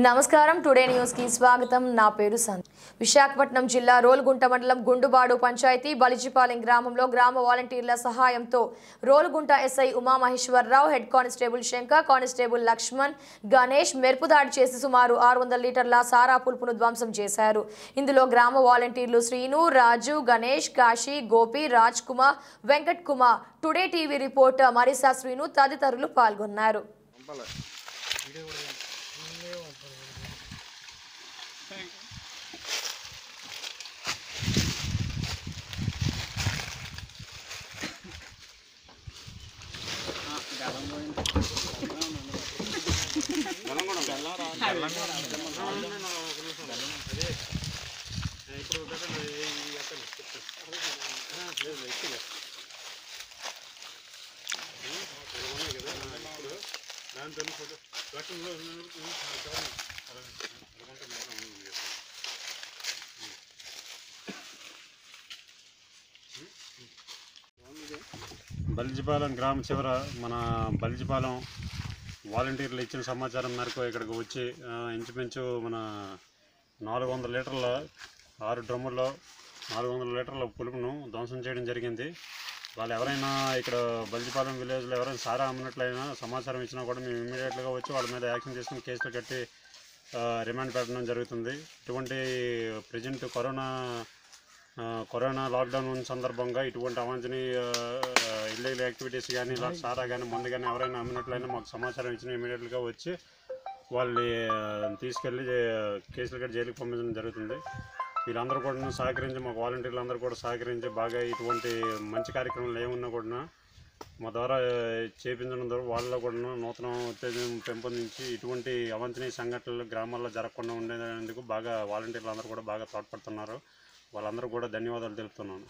నమస్కారం today news కి స్వాగతం నా పేరు సంత్ విశాఖపట్నం జిల్లా రోలుగుంట మండలం గుండుబాడు పంచాయతీ బలిజిపాలెం గ్రామంలో గ్రామ వాలంటీర్ల సహాయంతో Rolugunta SI Umamaheswara Rao head constable Shankar constable Lakshman Ganesh మెరుపు దాడి చేసి సుమారు ఆరు వందల లీటర్ల సారా పులుపును ధ్వంసం చేశారు ఇందులో గ్రామ వాలంటీర్లు Srinu Raju Ganesh Kashi Gopi Raj Kumar Venkat Kumar today TV reporter మరిసా శ్రీను తదితరులు పాల్గొన్నారు బలిజిపాలెం గ్రామ చివర మన బలిజిపాలెం వాలంటీర్లు ఇచ్చిన సమాచారం మేరకు ఇక్కడికి వచ్చి ఆ, ఇంచుమించు మన నాలుగు వందల లీటర్ల ఆరు డ్రమ్ముల్లో నాలుగు వందల లీటర్ల పులుపును ధ్వంసం చేయడం జరిగింది వాళ్ళు ఎవరైనా ఇక్కడ బలిజిపాలెం విలేజ్లో ఎవరైనా సారా అమ్మినట్లయినా సమాచారం ఇచ్చినా కూడా మేము ఇమీడియట్గా వచ్చి వాళ్ళ మీద యాక్షన్ తీసుకుని కేసులు కట్టి ఆ, రిమాండ్ పెట్టడం జరుగుతుంది ఇటువంటి ప్రజెంట్ కరోనా ఆ, కరోనా లాక్డౌన్ ఉన్న సందర్భంగా ఇటువంటి అవాంఛనీయ ఇల్లీగల్ యాక్టివిటీస్ కానీ ఇలా సారా కానీ మందు కానీ ఎవరైనా అమ్మినట్లయినా మాకు సమాచారం ఇచ్చిన ఇమీడియట్గా వచ్చి వాళ్ళని ఆ, తీసుకెళ్ళి ఆ, కేసులు కట్టి జైలుకి పంపించడం జరుగుతుంది వీళ్ళందరూ కూడా సహకరించి మాకు వాలంటీర్లు అందరూ కూడా సహకరించి బాగా ఇటువంటి మంచి కార్యక్రమాలు ఏమున్నా కూడా మా ద్వారా చేపించడం ద్వారా వాళ్ళలో కూడా నూతన ఉత్తేజం పెంపొందించి ఇటువంటి అవాంఛనీయ సంఘటనలు గ్రామాల్లో జరగకుండా ఉండేందుకు బాగా వాలంటీర్లు అందరూ కూడా బాగా తోడ్పడుతున్నారు వాళ్ళందరూ కూడా ధన్యవాదాలు తెలుపుతున్నాను